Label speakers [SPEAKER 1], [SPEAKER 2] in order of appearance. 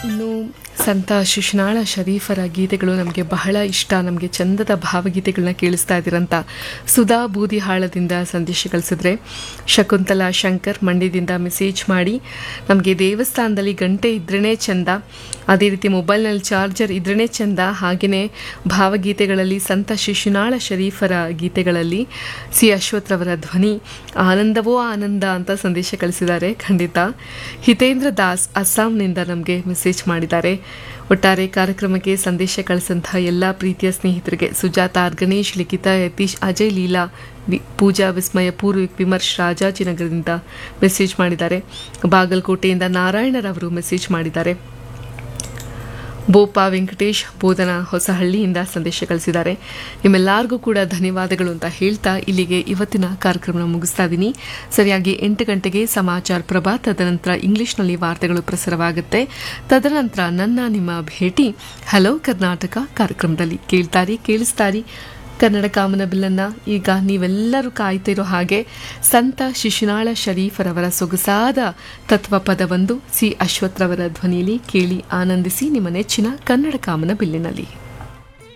[SPEAKER 1] ಇನ್ನು ಸಂತ ಶಿಶುನಾಳ ಶರೀಫರ ಗೀತೆಗಳು ನಮಗೆ ಬಹಳ ಇಷ್ಟ ನಮಗೆ ಚಂದದ ಭಾವಗೀತೆಗಳನ್ನ ಕೇಳಿಸ್ತಾ ಇದ್ದೀರಂತ ಸುಧಾ ಬೂದಿಹಾಳದಿಂದ ಸಂದೇಶ ಕಳಿಸಿದ್ರೆ ಶಕುಂತಲಾ ಶಂಕರ್ ಮಂಡ್ಯದಿಂದ ಮೆಸೇಜ್ ಮಾಡಿ ನಮಗೆ ದೇವಸ್ಥಾನದಲ್ಲಿ ಗಂಟೆ ಇದ್ರೇ ಚಂದ ಅದೇ ರೀತಿ ಮೊಬೈಲ್ನಲ್ಲಿ ಚಾರ್ಜರ್ ಇದ್ರೇ ಚಂದ ಹಾಗೆಯೇ ಭಾವಗೀತೆಗಳಲ್ಲಿ ಸಂತ ಶಿಶುನಾಳ ಶರೀಫರ ಗೀತೆಗಳಲ್ಲಿ ಸಿ ಅಶ್ವಥ್ರವರ ಧ್ವನಿ ಆನಂದವೋ ಆನಂದ ಅಂತ ಸಂದೇಶ ಕಳಿಸಿದ್ದಾರೆ ಖಂಡಿತ ಹಿತೇಂದ್ರ ದಾಸ್ ಅಸ್ಸಾಂನಿಂದ ನಮಗೆ ಮೆಸೇಜ್ ಮಾಡಿದ್ದಾರೆ ಒಟ್ಟಾರೆ ಕಾರ್ಯಕ್ರಮಕ್ಕೆ ಸಂದೇಶ ಕಳಿಸಂತಹ ಎಲ್ಲ ಪ್ರೀತಿಯ ಸ್ನೇಹಿತರಿಗೆ ಸುಜಾತ ಆರ್ ಗಣೇಶ್ ಲಿಖಿತಾ ಯತೀಶ್ ಅಜಯ್ ಲೀಲಾ ವಿ ಪೂಜಾ ವಿಸ್ಮಯ ಪೂರ್ವಿಕ್ ವಿಮರ್ಶ್ ರಾಜಾಜಿನಗರದಿಂದ ಮೆಸೇಜ್ ಮಾಡಿದ್ದಾರೆ ಬಾಗಲಕೋಟೆಯಿಂದ ನಾರಾಯಣರವರು ಮೆಸೇಜ್ ಮಾಡಿದ್ದಾರೆ ಬೋಪಾ ವೆಂಕಟೇಶ್ ಬೋಧನಾ ಹೊಸಹಳ್ಳಿಯಿಂದ ಸಂದೇಶ ಕಳಿಸಿದ್ದಾರೆ ನಿಮ್ಮೆಲ್ಲರಿಗೂ ಕೂಡ ಧನ್ಯವಾದಗಳು ಅಂತ ಹೇಳ್ತಾ ಇಲ್ಲಿಗೆ ಇವತ್ತಿನ ಕಾರ್ಯಕ್ರಮ ಮುಗಿಸ್ತಾ ಇದ್ದೀನಿ ಸರಿಯಾಗಿ ಎಂಟು ಗಂಟೆಗೆ ಸಮಾಚಾರ ಪ್ರಭಾ ತದನಂತರ ಇಂಗ್ಲಿಷ್ನಲ್ಲಿ ವಾರ್ತೆಗಳು ಪ್ರಸಾರವಾಗುತ್ತೆ ತದನಂತರ ನನ್ನ ನಿಮ್ಮ ಭೇಟಿ ಹಲೋ ಕರ್ನಾಟಕ ಕಾರ್ಯಕ್ರಮದಲ್ಲಿ ಕೇಳ್ತಾರಿ ಕೇಳಿಸ್ತಾರಿ ಕನ್ನಡ ಕಾಮನ ಬಿಲ್ಲನ್ನ ಈಗ ನೀವೆಲ್ಲರೂ ಕಾಯ್ತಿರೋ ಹಾಗೆ ಸಂತ ಶಿಶುನಾಳ ಶರೀಫರವರ ಸೊಗಸಾದ ತತ್ವಪದವೊಂದು ಸಿ ಅಶ್ವಥ್ರವರ ಧ್ವನಿಯಲ್ಲಿ ಕೇಳಿ ಆನಂದಿಸಿ ನಿಮ್ಮ ನೆಚ್ಚಿನ ಕನ್ನಡ ಕಾಮನ ಬಿಲ್ಲಿನಲ್ಲಿ